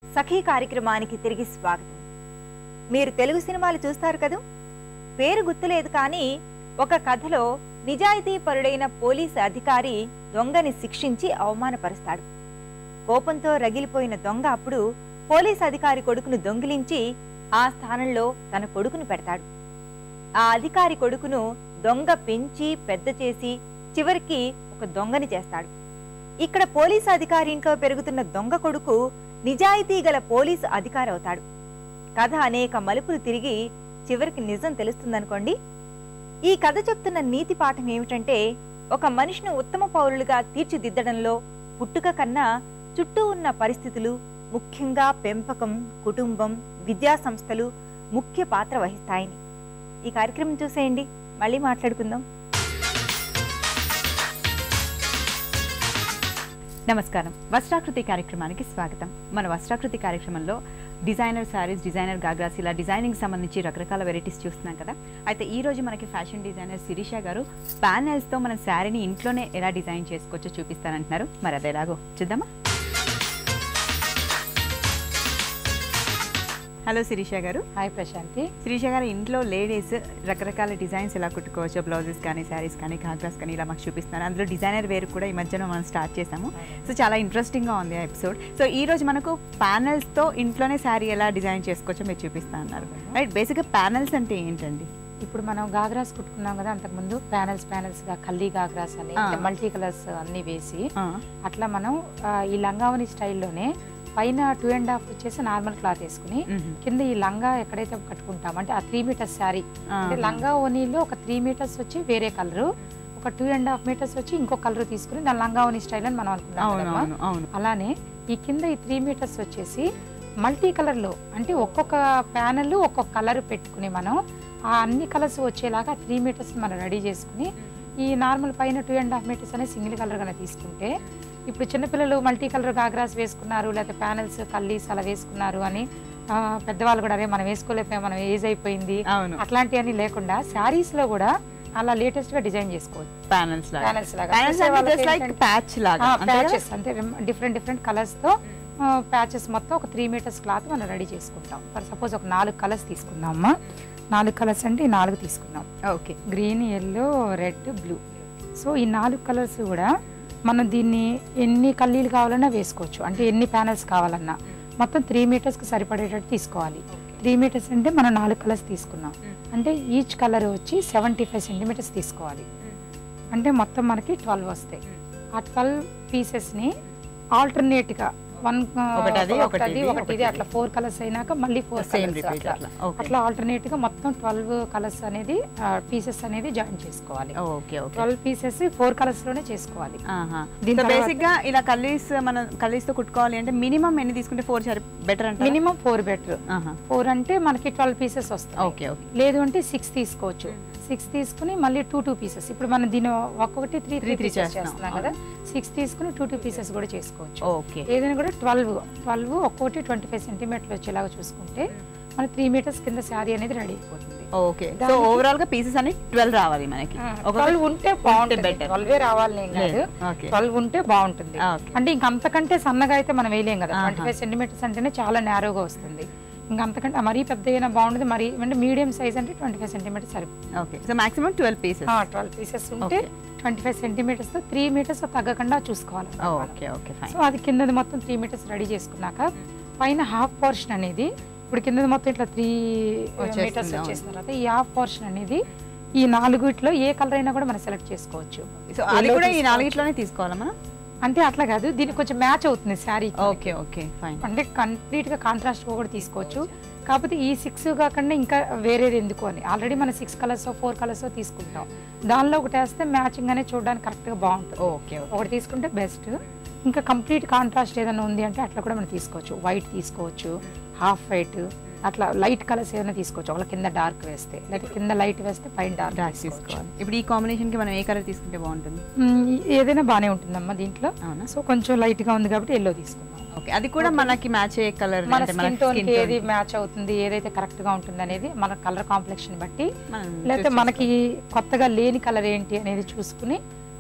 సఖీ కార్యక్రమానికి తిరిగి స్వాగతం మీరు తెలుగు సినిమాలు చూస్తారు కదూ పేరు గుర్తులేదు కానీ ఒక కథలో నిజాయితీ పరుడైన పోలీసు అధికారి దొంగని శిక్షించి అవమానపరుస్తాడు కోపంతో రగిలిపోయిన దొంగ అప్పుడు పోలీస్ అధికారి కొడుకును దొంగిలించి ఆ స్థానంలో తన కొడుకును పెడతాడు ఆ అధికారి కొడుకును దొంగ పెంచి పెద్ద చేసి చివరికి ఒక దొంగని చేస్తాడు ఇక్కడ పోలీసు అధికారి ఇంట్లో పెరుగుతున్న దొంగ కొడుకు నిజాయితీ గల పోలీసు అధికారి అవుతాడు కథ అనేక మలుపులు తిరిగి చివరికి నిజం తెలుస్తుందనుకోండి ఈ కథ చెప్తున్న నీతి పాఠం ఏమిటంటే ఒక మనిషిని ఉత్తమ పౌరులుగా తీర్చిదిద్దడంలో పుట్టుక కన్నా చుట్టూ ఉన్న పరిస్థితులు ముఖ్యంగా పెంపకం కుటుంబం విద్యా సంస్థలు ముఖ్య పాత్ర వహిస్తాయని ఈ కార్యక్రమం చూసేయండి మళ్ళీ మాట్లాడుకుందాం నమస్కారం వస్త్రాకృతి కార్యక్రమానికి స్వాగతం మన వస్త్రాకృతి కార్యక్రమంలో డిజైనర్ శారీస్ డిజైనర్ గాగ్రాస్ ఇలా డిజైనింగ్ సంబంధించి రకరకాల వెరైటీస్ చూస్తున్నాం కదా అయితే ఈ రోజు మనకి ఫ్యాషన్ డిజైనర్ శిరీష గారు panels తో మన శారీని ఇంట్లోనే ఎలా డిజైన్ చేసుకోవచ్చో చూపిస్తానంటున్నారు మరి అది ఎలాగో చూద్దామా హలో శిరీష గారు హాయ్ ప్రశాంతి శిరీష గారు ఇంట్లో లేడీస్ రకరకాల డిజైన్స్ ఎలా కుట్టుకోవచ్చు బ్లౌజెస్ కానీ శారీస్ కానీ ఘాగ్రాస్ కానీ ఇలా మాకు చూపిస్తున్నారు అందులో డిజైనర్ వేర్ కూడా ఈ మధ్యన మనం స్టార్ట్ చేసాము సో చాలా ఇంట్రెస్టింగ్గా ఉంది ఆ ఎపిసోడ్ సో ఈ రోజు మనకు ప్యానల్స్తో ఇంట్లోనే శారీ ఎలా డిజైన్ చేసుకోవచ్చో మీరు చూపిస్తా అన్నారు రైట్ బేసిక్గా ప్యానల్స్ అంటే ఏంటండి ఇప్పుడు మనం గాగ్రాస్ కుట్టుకున్నాం కదా అంతకుముందు ప్యానల్స్ ప్యానల్స్ గా కల్లీ గాగ్రాస్ అని ఆ. మల్టీ కలర్స్ అన్ని వేసి ఆ, అట్లా మనం ఆ, ఈ లంగావని స్టైల్లోనే పైన టూ అండ్ హాఫ్ వచ్చేసి నార్మల్ క్లాత్ వేసుకుని మ్మ్. కింద ఈ లంగా ఎక్కడైతే కట్టుకుంటాం అంటే ఆ త్రీ మీటర్స్ శారీ ఆ. అంటే లంగా ఓనీలో ఒక త్రీ మీటర్స్ వచ్చి వేరే కలర్ ఒక టూ అండ్ హాఫ్ మీటర్స్ వచ్చి ఇంకో కలర్ తీసుకుని దాని లంగా ఓనీ స్టైల్ అని మనం అనుకున్నాం అవును కదమ్మా. అవును అవును అలానే ఈ కింద ఈ త్రీ మీటర్స్ వచ్చేసి మల్టీ కలర్లో అంటే ఒక్కొక్క ప్యానెల్ ఒక్కొక్క కలర్ పెట్టుకుని మనం ఆ అన్ని కలర్స్ వచ్చేలాగా త్రీ మీటర్స్ మనం రెడీ చేసుకుని ఈ నార్మల్ పైన టూ అండ్ హాఫ్ మీటర్స్ అనేది సింగిల్ కలర్ కనుక తీసుకుంటే ఇప్పుడు చిన్నపిల్లలు మల్టీ కలర్ గాగ్రాస్ వేసుకున్నారు లేకపోతే ప్యానెల్స్ కల్లీస్ అలా వేసుకున్నారు అని ఆ, పెద్దవాళ్ళు కూడా అరే మనం వేసుకోలేకపోయాం మనం ఏజ్ అయిపోయింది అవును అట్లాంటివన్నీ లేకుండా శారీస్ లో కూడా అలా లేటెస్ట్ గా డిజైన్ చేసుకోవచ్చు ప్యానల్స్ లాగా ప్యానెల్స్ లాగా ప్యానల్స్ చూసే అంటే వాళ్ళకి జస్ట్ లైక్ ఏంటంటే- ప్యాచ్ లాగా అంతే కదా? ప్యాచెస్ అంటే డిఫరెంట్ డిఫరెంట్ కలర్స్ తో ప్యాచెస్ మొత్తం ఒక త్రీ మీటర్స్ క్లాత్ మనం రెడీ చేసుకుంటాం ఫర్ సపోజ్ ఒక నాలుగు కలర్స్ తీసుకుందాం అమ్మా నాలుగు కలర్స్ అంటే ఈ నాలుగు తీసుకుందాం okay green yellow red blue so ఈ నాలుగు కలర్స్ కూడా మనం దీన్ని ఎన్ని కల్లీలు కావాలన్నా వేసుకోవచ్చు అంటే ఎన్ని ప్యానల్స్ కావాలన్నా మొత్తం త్రీ మీటర్స్కి సరిపడేటట్టు తీసుకోవాలి త్రీ మీటర్స్ అంటే మనం నాలుగు కలర్స్ తీసుకున్నాం అంటే ఈచ్ కలర్ వచ్చి సెవెంటీ ఫైవ్ సెంటీమీటర్స్ తీసుకోవాలి అంటే మొత్తం మనకి ట్వెల్వ్ వస్తాయి ఆ ట్వెల్వ్ పీసెస్ని ఆల్టర్నేట్గా వన్ ఒకటి అది, ఒకటి ఒకటి ఇది, ఒకటి ఇది ఒకటి అట్లా ఫోర్ కలర్స్ అయినాక మళ్ళీ ఫోర్ సేమ్ కలర్స్ రిపీట్ అట్లా అట్లా ఓకే అట్లా ఆల్టర్నేట్ గా మొత్తం ట్వెల్వ్ కలర్స్ అనేది పీసెస్ అనేది జాయిన్ చేసుకోవాలి okay okay twelve pieces four colours లోనే చేసుకోవాలి దీని సో తర్వాత- బేసిక్ గా ఇలా కల్లీస్ మనం కల్లీస్ తో కుట్టుకోవాలి అంటే మినిమం ఎన్ని తీసుకుంటే ఫోర్ సరి బెటర్ అంటే మినిమం ఫోర్ బెటర్ ఫోర్ అంటే మనకి ట్వెల్వ్ పీసెస్ వస్తాయి ఓకే ఓకే లేదు అంటే సిక్స్ తీసుకోవచ్చు సిక్స్ తీసుకుని మళ్ళీ టూ టూ పీసెస్ ఇప్పుడు మనం దీని ఒక్కొక్కటి three three Three, three three చేస్తున్నాం. చేస్తున్నాం కదా సిక్స్ తీసుకుని టూ టూ పీసెస్ కూడా చేసుకోవచ్చు ఓకే ఏదైనా కూడా ట్వెల్వ్ ట్వెల్వ్ ఒక్కొక్కటి ట్వంటీ ఫైవ్ సెంటీమీటర్లు వచ్చేలాగా చూసుకుంటే మన త్రీ మీటర్స్ కింద శారీ అనేది రెడీ అయిపోతుంది ఓకే సో దానికి- ఓవరాల్ గా పీసెస్ అన్ని ట్వెల్వ్ రావాలి మనకి ఒక ట్వెల్వ్ ఉంటే బాగుంటుంది better. ట్వెల్వే రావాలి ఏం కాదు లేదు. ఓకే ట్వెల్వ్ ఉంటే బాగుంటుంది ఓకే అంటే ఇంక అంతకంటే సన్నగా అయితే మనం వేయలేం కదా ఆహా. ట్వంటీ ఫైవ్ సెంటీమీటర్స్ అంటేనే చాలా నేరోగా వస్తుంది ఇంకా అంతకంటే మరీ పెద్ద అయినా బాగుంటుంది మరి అంటే మీడియం సైజ్ అంటే ట్వంటీ ఫైవ్ సెంటీమీటర్స్ సరిపోతుంది okay so maximum twelve pieces twelve pieces ఉంటే Okay. ట్వంటీ ఫైవ్ సెంటీమీటర్స్ తో త్రీ మీటర్స్ తగ్గకుండా చూసుకోవాలి ఓకే ఓకే ఫైన్ సో అది కిందది మొత్తం త్రీ మీటర్స్ రెడీ చేసుకున్నాక పైన హాఫ్ పోర్షన్ అనేది ఇప్పుడు కిందది మొత్తం ఇట్లా త్రీ వచ్చేస్తుంది, మీటర్స్ అవును. వచ్చేసిన తర్వాత ఈ హాఫ్ పోర్షన్ అనేది ఈ నాలుగుట్లో ఏ కలర్ అయినా కూడా మనం సెలెక్ట్ చేసుకోవచ్చు సో అది Yellow కూడా ఈ తీసుకోవచ్చు. నాలుగిట్లోనే తీసుకోవాలా మనం అంటే అట్లా కాదు దీనికి కొంచెం మ్యాచ్ అవుతుంది శారీ ఓకే ఓకే ఫైన్ అంటే కంప్లీట్ గా కాంట్రాస్ట్ కూడా తీసుకోవచ్చు కాకపోతే ఈ సిక్స్ కాకుండా ఇంకా వేరేది ఎందుకు అని ఆల్రెడీ మనం సిక్స్ కలర్స్ ఫోర్ కలర్స్ తీసుకుంటాం దానిలో ఒకటి వేస్తే మ్యాచింగ్ అనేది చూడడానికి కరెక్ట్ గా బాగుంటుంది ఓకే ఒకటి తీసుకుంటే బెస్ట్ ఇంకా కంప్లీట్ కాంట్రాస్ట్ ఏదైనా ఉంది అంటే అట్లా కూడా మనం తీసుకోవచ్చు వైట్ తీసుకోవచ్చు హాఫ్ వైట్ అట్లా లైట్ కలర్స్ ఏదైనా తీసుకోవచ్చు ఒకళ్ళ కింద డార్క్ వేస్తే లేదా కింద లైట్ వేస్తే పైన డార్క్ డార్క్ తీసుకోవాలి ఇప్పుడు ఈ కాంబినేషన్ కి మనం ఏ కలర్ తీసుకుంటే బాగుంటుంది ఏదైనా బాగానే ఉంటుందమ్మా దీంట్లో అవునా సో కొంచెం లైట్ గా ఉంది కాబట్టి ఎల్లో తీసుకుందాం ఓకే అది కూడా మనకి మ్యాచ్ అయ్యే కలర్ మన స్కిన్ టోన్ కి ఏది మ్యాచ్ అవుతుంది ఏదైతే కరెక్ట్ గా ఉంటుంది అనేది మన కలర్ కాంప్లెక్షన్ బట్టి లేకపోతే మనకి కొత్తగా లేని కలర్ ఏంటి అనేది చూసుకుని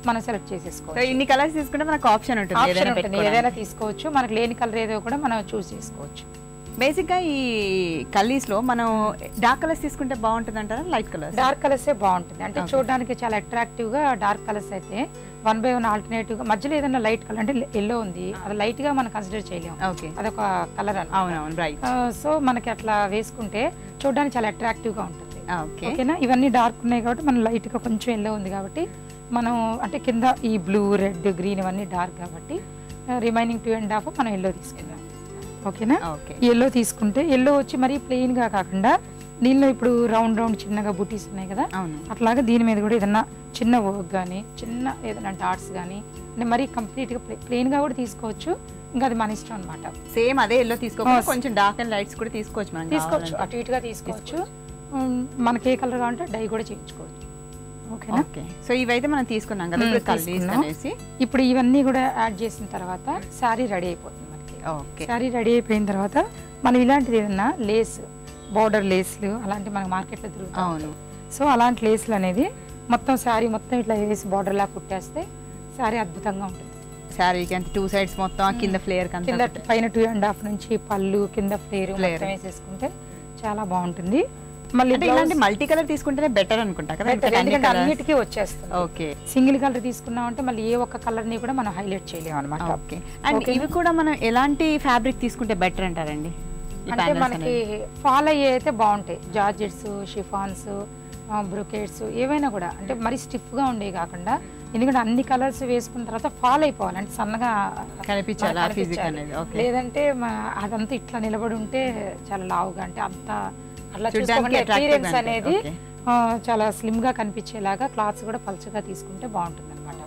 మనం సెలెక్ట్ సో చేసేసుకోవచ్చు ఇన్ని కలర్స్ తీసుకుంటే మనకు ఆప్షన్ ఉంటుంది ఆప్షన్ ఏదైనా ఉంటుంది పెట్టుకోవడానికి. ఏదైనా తీసుకోవచ్చు మనకు లేని కలర్ ఏదో కూడా మనం చూస్ చేసుకోవచ్చు బేసిక్గా ఈ కల్లీస్ లో మనం డార్క్ కలర్స్ తీసుకుంటే బాగుంటుంది అంటారా లైట్ కలర్స్ డార్క్ కలర్సే బాగుంటుంది అంటే Okay. చూడడానికి చాలా అట్రాక్టివ్ గా డార్క్ కలర్స్ అయితే వన్ బై వన్ ఆల్టర్నేటివ్ గా మధ్యలో ఏదైనా లైట్ కలర్ అంటే ఎల్లో ఉంది అది లైట్ గా మనం కన్సిడర్ చేయలేము ఓకే అదొక కలర్ అవునవును రైట్ సో మనకి అట్లా వేసుకుంటే చూడడానికి చాలా అట్రాక్టివ్ గా ఉంటుంది ఓకే ఓకేనా ఇవన్నీ డార్క్ ఉన్నాయి కాబట్టి మనం లైట్ గా కొంచెం ఎల్లో ఉంది కాబట్టి మనం అంటే కింద ఈ బ్లూ రెడ్ గ్రీన్ ఇవన్నీ డార్క్ కాబట్టి రిమైనింగ్ టూ అండ్ హాఫ్ మనం ఎల్లో తీసుకుందాం ఓకేనా ఓకే ఈ ఎల్లో తీసుకుంటే ఎల్లో వచ్చి మరీ ప్లెయిన్ గా కాకుండా దీనిలో ఇప్పుడు రౌండ్ రౌండ్ చిన్నగా బుటీస్ ఉన్నాయి కదా అవును అట్లాగా దీని మీద కూడా ఏదన్నా చిన్న వర్క్ కానీ చిన్న ఏదైనా డాట్స్ కానీ అంటే మరీ కంప్లీట్గా ప్లెయిన్ గా కూడా తీసుకోవచ్చు ఇంకా అది మన ఇష్టం అనమాట సేమ్ అదే ఎల్లో తీసుకోకుండా Oh, కొంచెం డార్క్ అండ్ లైట్స్ కూడా తీసుకోవచ్చు మనం తీసుకోవచ్చు అటు ఇటుగా తీసుకోవచ్చు ఉమ్, మనకి ఏ కలర్ కావాలంటే డై కూడా చేయించుకోవచ్చు ఓకేనా ఓకే సో ఇవైతే మనం తీసుకున్నాం కదా ఇప్పుడు మ్మ్, కల్లీస్ తీసుకున్నాం. అనేసి ఇప్పుడు ఇవన్నీ కూడా యాడ్ చేసిన తర్వాత శారీ రెడీ అయిపోతుంది మనకి ఓకే శారీ రెడీ అయిపోయిన తర్వాత మనం ఇలాంటిది ఏదన్నా లేస్ బార్డర్ లేస్లు అలాంటి మనకి మార్కెట్లో దొరుకుతాయి అవును సో అలాంటి లేస్లు అనేది మొత్తం శారీ మొత్తం ఇట్లా వేసి బార్డర్ లా కుట్టేస్తే శారీ అద్భుతంగా ఉంటుంది శారీకి అంటే టూ సైడ్స్ మొత్తం ఆ కింద ఫ్లేయర్ కింద పైన టూ అండ్ హాఫ్ నుంచి పళ్ళు కింద ఫ్లేర్ Flare. మొత్తం వేసేసుకుంటే చాలా బాగుంటుంది మళ్ళీ అంటే ఇలాంటి మల్టీ కలర్ తీసుకుంటేనే బెటర్ అనుకుంటా కదా better, ఎందుకంటే అన్ని ఎందుకంటే colours- అన్నిటికీ వచ్చేస్తుంది ఓకే సింగిల్ కలర్ తీసుకున్నామంటే మళ్ళీ ఏ ఒక్క కలర్ ని కూడా మనం హైలైట్ చేయలేము అనమాట ఓకే అండ్ Okay. ఇవి కూడా మనం ఎలాంటి ఫ్యాబ్రిక్ తీసుకుంటే బెటర్ అంటారండి ఈ అంటే panels మనకి అనేవి. ఫాల్ అయ్యే అయితే బాగుంటాయి జార్జెట్స్ షిఫాన్స్ బ్రొకేట్స్ ఏవైనా కూడా అంటే మరి స్టిఫ్ గా ఉండేవి కాకుండా ఎందుకంటే అన్ని కలర్స్ వేసుకున్న తర్వాత ఫాల్ అయిపోవాలి అంటే సన్నగా కనిపించాలి ఆ మనకు ఫిజిక్ కనిపించాలి. అనేది ఓకే లేదంటే మా- అదంతా ఇట్లా నిలబడి ఉంటే చాలా లావుగా అంటే అంత అట్లా చూడ్డానికి చూసుకోకుండా attractive గా appearance ఉంటుంది. అనేది Okay. ఆ, చాలా స్లిమ్ గా కనిపించేలాగా క్లాత్స్ కూడా పలుచగా తీసుకుంటే బాగుంటుంది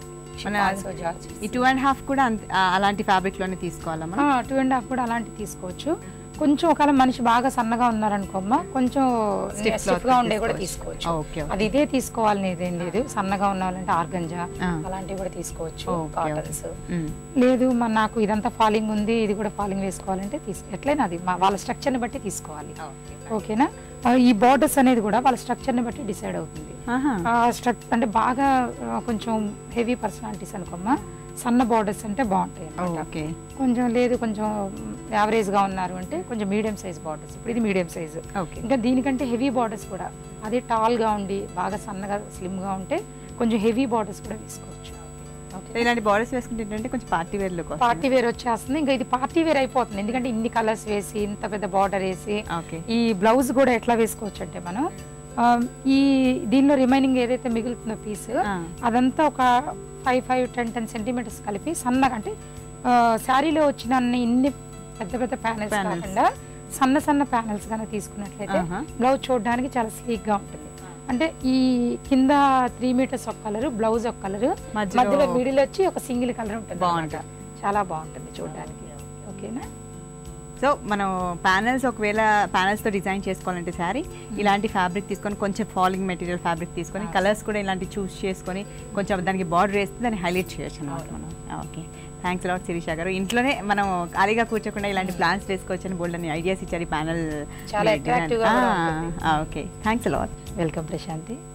అనమాట ఈ టూ అండ్ హాఫ్ కూడా అంత- ఆ, అలాంటి ఫ్యాబ్రిక్ లోనే తీసుకోవాలా మనం టూ అండ్ హాఫ్ కూడా అలాంటివి తీసుకోవచ్చు కొంచెం ఒకవేళ మనిషి బాగా సన్నగా ఉన్నారనుకోమ్మా కొంచెం Stiff స్టిఫ్ cloth గా ఉండే కూడా తీసుకోవచ్చు. తీసుకోవచ్చు ఓకే ఓకే. అది ఇదే తీసుకోవాలని ఏదేం లేదు సన్నగా ఉన్న వాళ్ళంటే ఆర్గంజా ఆ. అలాంటివి కూడా తీసుకోవచ్చు ఓకే, ఓకే. కాటన్స్ మ్మ్. లేదు మన నాకు ఇదంతా ఫాలింగ్ ఉంది ఇది కూడా ఫాలింగ్ వేసుకోవాలంటే తీసు ఎట్లయినా అది మా- వాళ్ళ స్ట్రక్చర్ని బట్టి తీసుకోవాలి ఓకేనా ఆ, ఈ బార్డర్స్ అనేది కూడా వాళ్ళ స్ట్రక్చర్ని బట్టి డిసైడ్ అవుతుంది ఆహా. స్ట్రక్ అంటే బాగా ఆ, కొంచెం హెవీ పర్సనాలిటీస్ అనుకోమ్మా సన్న బార్డర్స్ అంటే బాగుంటాయి అన్నమాట. ఓకే కొంచెం లేదు కొంచెం యావరేజ్ గా ఉన్నారు అంటే కొంచెం మీడియం సైజ్ బార్డర్స్ ఇప్పుడు ఇది మీడియం సైజ్ ఓకే ఇంకా దీనికంటే హెవీ బార్డర్స్ కూడా అదే టాల్ గా ఉండి బాగా సన్నగా స్లిమ్ గా ఉంటే కొంచెం హెవీ బార్డర్స్ కూడా వేసుకోవచ్చు సో ఇలాంటి బార్డర్స్ వేసుకుంటే ఏంటంటే కొంచెం party wear look party wear వచ్చేస్తుంది ఇంకా ఇది పార్టీ వేర్ అయిపోతుంది ఎందుకంటే ఇన్ని కలర్స్ వేసి ఇంత పెద్ద బార్డర్ వేసి ఓకే ఈ బ్లౌజ్ కూడా ఎట్లా వేసుకోవచ్చు అంటే మనం ఆ, ఈ దీనిలో రిమైనింగ్ ఏదైతే మిగులుతుందో పీస్ ఆ. అదంతా ఒక five five ten ten centimetres కలిపి సన్నగా అంటే ఆ, శారీలో వచ్చిన అన్ని ఇన్ని పెద్ద పెద్ద ప్యానెల్స్ Panels. కాకుండా సన్న సన్న ప్యానెల్స్ కనుక తీసుకున్నట్లయితే ఆహా. బ్లౌజ్ చూడడానికి చాలా స్లీక్ గా ఉంటుంది అంటే ఈ కింద త్రీ మీటర్స్ ఒక కలర్ బ్లౌజ్ ఒక కలర్ మధ్యలో- మధ్యలో మిడిల్ వచ్చి ఒక సింగిల్ కలర్ ఉంటుంది బాగుంటుంది. అన్నమాట. చాలా బాగుంటుంది చూడడానికి ఓకేనా సో మనం ప్యానల్స్ ఒకవేళ panels తో డిజైన్ చేసుకోవాలంటే సారీ ఇలాంటి ఫ్యాబ్రిక్ తీసుకొని కొంచెం ఫాలింగ్ మెటీరియల్ ఫ్యాబ్రిక్ తీసుకొని కలర్స్ కూడా ఇలాంటి చూస్ చేసుకొని కొంచెం దానికి బార్డర్ వేస్తే దాన్ని హైలైట్ చేయొచ్చు అనమాట మనం ఓకే థ్యాంక్స్ లాట్ శిరీష గారు ఇంట్లోనే మనం ఖాళీగా కూర్చోకుండా ఇలాంటి ప్లాన్స్ వేసుకోవచ్చు అని బోల్డ్ అని ఐడియాస్ ఇచ్చారు ఈ ప్యానల్ చాలా attractive గా కూడా ఉంటుంది. Okay thanks lot welcome Prashanti